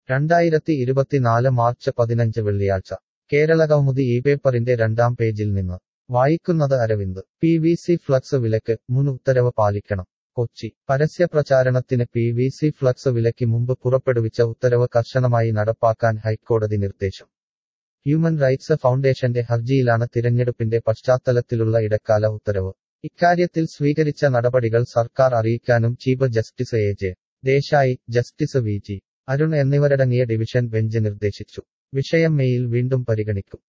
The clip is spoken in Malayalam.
രണ്ടായിരത്തി ഇരുപത്തിനാല് മാർച്ച് പതിനഞ്ച് വെള്ളിയാഴ്ച കേരള കൗമുദി ഈ പേപ്പറിന്റെ രണ്ടാം പേജിൽ നിന്ന് വായിക്കുന്നത് Aravind P V C flex വിലക്ക് മുൻ ഉത്തരവ് പാലിക്കണം കൊച്ചി പരസ്യ പ്രചാരണത്തിന് പി വി സി ഫ്ലക്സ് വിലയ്ക്ക് മുമ്പ് പുറപ്പെടുവിച്ച ഉത്തരവ് കർശനമായി നടപ്പാക്കാൻ ഹൈക്കോടതി നിർദ്ദേശം ഹ്യൂമൻ റൈറ്റ്സ് ഫൗണ്ടേഷന്റെ ഹർജിയിലാണ് തിരഞ്ഞെടുപ്പിന്റെ പശ്ചാത്തലത്തിലുള്ള ഇടക്കാല ഉത്തരവ് ഇക്കാര്യത്തിൽ സ്വീകരിച്ച നടപടികൾ സർക്കാർ അറിയിക്കാനും chief justice A J Desai justice V G Arun എന്നിവരടങ്ങിയ ഡിവിഷൻ ബെഞ്ച് നിർദ്ദേശിച്ചു വിഷയം മെയിൽ വീണ്ടും പരിഗണിക്കും